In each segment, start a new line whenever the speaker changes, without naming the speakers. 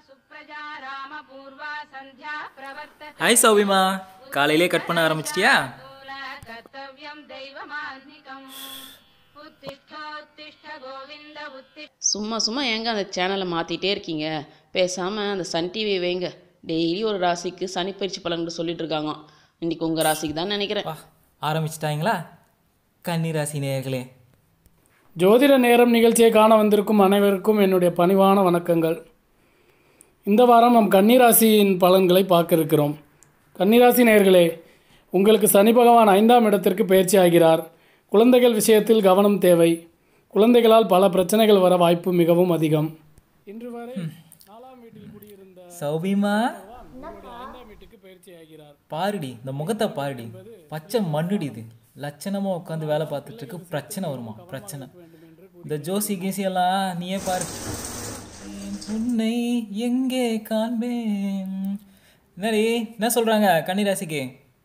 सुप्रजा रामपूर्वा सन्ध्या प्रवर्तते
ஹாய் சௌபிமா காலையிலே கட் பண்ண ஆரம்பிச்சிட்டியா
कर्तव्यं दैवमान्निकम् उत्तिष्ठोत्तिष्ठ गोविन्द उत्तिष्ठ
சும்மா சும்மா ஏங்க அந்த சேனலை மாற்றிட்டே இருக்கீங்க பேசாமல் அந்த சன் டிவி வைங்க டெய்லி ஒரு ராசிக்கு சனிப்பயிற்சி பலன்கள் சொல்லிட்டு இருக்காங்க இன்னைக்கு உங்கள் ராசிக்கு தான் நினைக்கிறேன்
வா ஆரம்பிச்சிட்டாங்களா கன்னிராசி நேயர்களே
ஜோதிட நேரம் நிகழ்ச்சியை காண வந்திருக்கும் அனைவருக்கும் என்னுடைய பணிவான வணக்கங்கள் இந்த வாரம் நாம் கன்னிராசியின் பலன்களை பார்க்க இருக்கிறோம் கன்னிராசி நேயர்களே உங்களுக்கு சனி பகவான் ஐந்தாம் இடத்திற்கு பயிற்சி ஆகிறார் குழந்தைகள் விஷயத்தில் கவனம் தேவை குழந்தைகளால் பல பிரச்சனைகள் வர வாய்ப்பு மிகவும் அதிகம் இன்று வரை நாலாம் வீட்டில் குடியிருந்த
சௌபிமா
ஐந்தாம் வீட்டுக்கு பயிற்சி ஆகிறார்
பாருடி இந்த முகத்தை பாருடி பச்சை மண்ணுடி இது லட்சணமாக உட்காந்து வேலை பார்த்துட்டு இருக்கு பிரச்சனை வருமா பிரச்சனை இந்த ஜோசி கீசி எல்லாம் நீயே பாரு உன்னை எங்கே காண்பேன் என்னடி என்ன சொல்றாங்க கன்னிராசிக்கு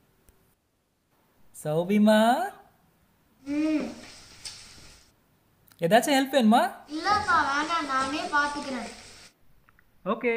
சௌபிமா ஏதாச்சும் ஹெல்ப் வேணுமா
இல்லப்பா வேணாம் நானே பாத்துக்கிறேன்
ஓகே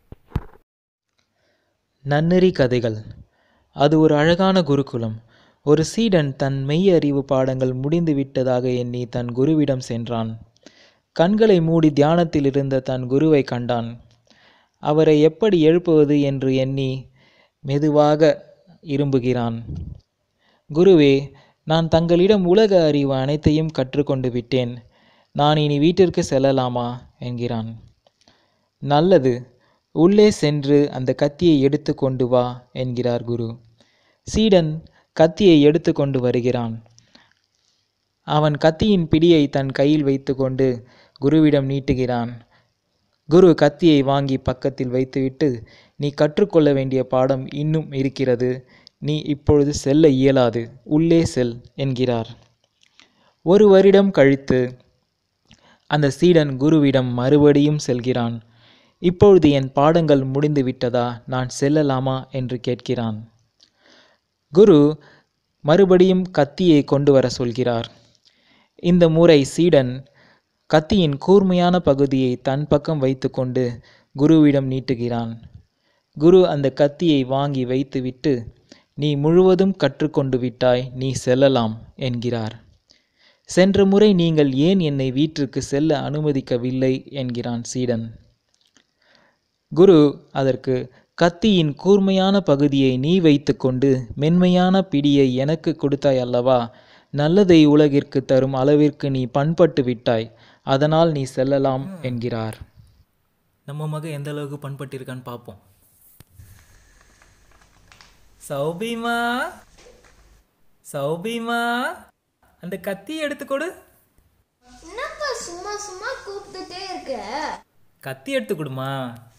நன்னெறி கதைகள் அது ஒரு அழகான குருகுலம் ஒரு சீடன் தன் மெய் அறிவு பாடங்கள் முடிந்து விட்டதாக எண்ணி தன் குருவிடம் சென்றான் கண்களை மூடி தியானத்தில் இருந்த தன் குருவை கண்டான் அவரை எப்படி எழுப்புவது என்று எண்ணி மெதுவாக இரும்புகிறான் குருவே நான் தங்களிடம் உலக அறிவு அனைத்தையும் கற்றுக்கொண்டு விட்டேன் நான் இனி வீட்டிற்கு செல்லலாமா என்கிறான் நல்லது உள்ளே சென்று அந்த கத்தியை எடுத்து கொண்டு வா என்கிறார் குரு சீடன் கத்தியை எடுத்து கொண்டு வருகிறான் அவன் கத்தியின் பிடியை தன் கையில் வைத்துக்கொண்டு குருவிடம் நீட்டுகிறான் குரு கத்தியை வாங்கி பக்கத்தில் வைத்துவிட்டு நீ கற்றுக்கொள்ள வேண்டிய பாடம் இன்னும் இருக்கிறது நீ இப்பொழுது செல்ல இயலாது உள்ளே செல் என்கிறார் ஒரு வருடம் கழித்து அந்த சீடன் குருவிடம் மறுபடியும் செல்கிறான் இப்பொழுது என் பாடங்கள் முடிந்து விட்டதா நான் செல்லலாமா என்று கேட்கிறான் குரு மறுபடியும் கத்தியை கொண்டு வர சொல்கிறார் இந்த முறை சீடன் கத்தியின் கூர்மையான பகுதியை தன் பக்கம் வைத்துக்கொண்டு குருவிடம் நீட்டுகிறான் குரு அந்த கத்தியை வாங்கி வைத்துவிட்டு நீ முழுவதும் கற்றுக்கொண்டு விட்டாய் நீ செல்லலாம் என்கிறார் சென்ற முறை நீங்கள் ஏன் என்னை வீட்டிற்கு செல்ல அனுமதிக்கவில்லை என்கிறான் சீடன் குரு அதற்கு கத்தியின் கூர்மையான பகுதியை நீ வைத்துக்கொண்டு மென்மையான பிடியை எனக்கு கொடுத்தாய் அல்லவா நல்லதை உலகிற்கு தரும் அளவிற்கு நீ பண்பட்டு விட்டாய் அதனால் நீ செல்லலாம் என்கிறார்
நம்ம மக எந்த அளவுக்கு பண்பட்டிருக்கான்னு பார்ப்போம் சௌபிமா சௌபிமா அந்த கத்தியை எடுத்து கொடு
என்னப்பா சும்மா சும்மா கூப்பிட்டுட்டே இருக்க
கத்தி எடுத்து கொடுமா